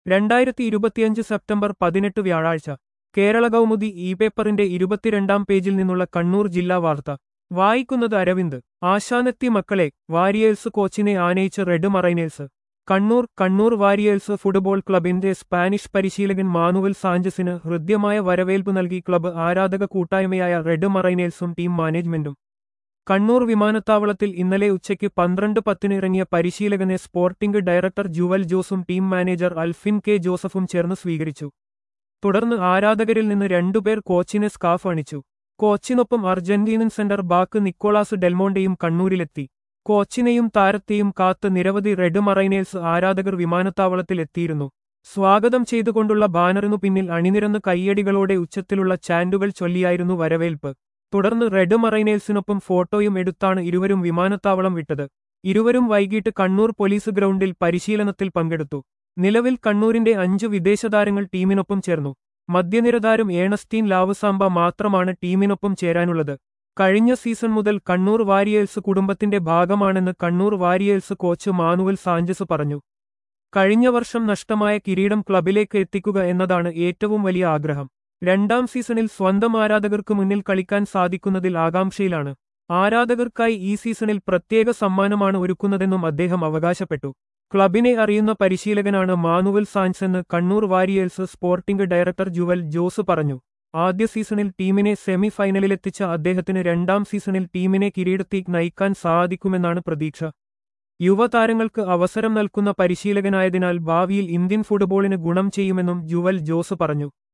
രണ്ടായിരത്തി ഇരുപത്തിയഞ്ച് സെപ്റ്റംബർ പതിനെട്ട് വ്യാഴാഴ്ച കേരള കൗമുദി ഇ പേപ്പറിന്റെ ഇരുപത്തിരണ്ടാം പേജിൽ നിന്നുള്ള കണ്ണൂർ ജില്ലാ വാർത്ത വായിക്കുന്നത് അരവിന്ദ് ആശാനെത്തി മക്കളെ വാരിയേഴ്സ് കോച്ചിനെ ആനയിച്ച് red mariners Kannur Kannur warriors football ക്ലബിന്റെ സ്പാനിഷ് പരിശീലകൻ മാനുവൽ സാഞ്ചസിന് ഹൃദ്യമായ വരവേൽപ്പ് നൽകി ക്ലബ്ബ് ആരാധക കൂട്ടായ്മയായ റെഡ് മറൈനേഴ്സും ടീം മാനേജ്മെന്റും കണ്ണൂർ വിമാനത്താവളത്തിൽ ഇന്നലെ ഉച്ചയ്ക്ക് പന്ത്രണ്ട് പത്തിന് ഇറങ്ങിയ പരിശീലകനെ സ്പോർട്ടിംഗ് ഡയറക്ടർ ജുവൽ ജോസും ടീം മാനേജർ അൽഫിൻ കെ ജോസഫും ചേർന്ന് സ്വീകരിച്ചു തുടർന്ന് ആരാധകരിൽ നിന്ന് രണ്ടുപേർ കോച്ചിനെ സ്കാഫ് അണിച്ചു കോച്ചിനൊപ്പം അർജന്റീനൻ സെന്റർ ബാക്ക് നിക്കോളാസ് ഡെൽമോണ്ടെയും കണ്ണൂരിലെത്തി കോച്ചിനെയും താരത്തെയും കാത്ത് നിരവധി റെഡ് മറൈനേഴ്സ് ആരാധകർ വിമാനത്താവളത്തിൽ എത്തിയിരുന്നു സ്വാഗതം ചെയ്തുകൊണ്ടുള്ള ബാനറിനു പിന്നിൽ അണിനിരന്ന് കയ്യടികളോടെ ഉച്ചത്തിലുള്ള ചാൻഡുകൾ ചൊല്ലിയായിരുന്നു വരവേൽപ്പ് തുടർന്ന് റെഡ് മറൈനേഴ്സിനൊപ്പം ഫോട്ടോയും എടുത്താണ് ഇരുവരും വിമാനത്താവളം വിട്ടത് ഇരുവരും വൈകിട്ട് കണ്ണൂർ പോലീസ് ഗ്രൗണ്ടിൽ പരിശീലനത്തിൽ പങ്കെടുത്തു നിലവിൽ കണ്ണൂരിന്റെ അഞ്ചു വിദേശതാരങ്ങൾ ടീമിനൊപ്പം ചേർന്നു മധ്യനിരതാരം ഏണസ്റ്റീൻ ലാവുസാമ്പ മാത്രമാണ് ടീമിനൊപ്പം ചേരാനുള്ളത് കഴിഞ്ഞ സീസൺ മുതൽ കണ്ണൂർ വാരിയേഴ്സ് കുടുംബത്തിന്റെ ഭാഗമാണെന്ന് Kannur warriors coach Manuel Sanchez പറഞ്ഞു കഴിഞ്ഞ വർഷം നഷ്ടമായ കിരീടം ക്ലബിലേക്ക് എത്തിക്കുക എന്നതാണ് ഏറ്റവും വലിയ ആഗ്രഹം രണ്ടാം സീസണിൽ സ്വന്തം ആരാധകർക്ക് മുന്നിൽ കളിക്കാൻ സാധിക്കുന്നതിൽ ആകാംക്ഷയിലാണ് ആരാധകർക്കായി ഈ സീസണിൽ പ്രത്യേക സമ്മാനമാണ് ഒരുക്കുന്നതെന്നും അദ്ദേഹം അവകാശപ്പെട്ടു ക്ലബിനെ അറിയുന്ന പരിശീലകനാണ് മാനുവൽ സാൻസ് എന്ന് Kannur warriors sporting director Jewel Jose പറഞ്ഞു ആദ്യ സീസണിൽ ടീമിനെ സെമി ഫൈനലിലെത്തിച്ച അദ്ദേഹത്തിന് രണ്ടാം സീസണിൽ ടീമിനെ കിരീടത്തേക്ക് നയിക്കാൻ സാധിക്കുമെന്നാണ് പ്രതീക്ഷ യുവതാരങ്ങൾക്ക് അവസരം നൽകുന്ന പരിശീലകനായതിനാൽ ഭാവിയിൽ ഇന്ത്യൻ ഫുട്ബോളിന് ഗുണം ചെയ്യുമെന്നും ജുവൽ ജോസ് പറഞ്ഞു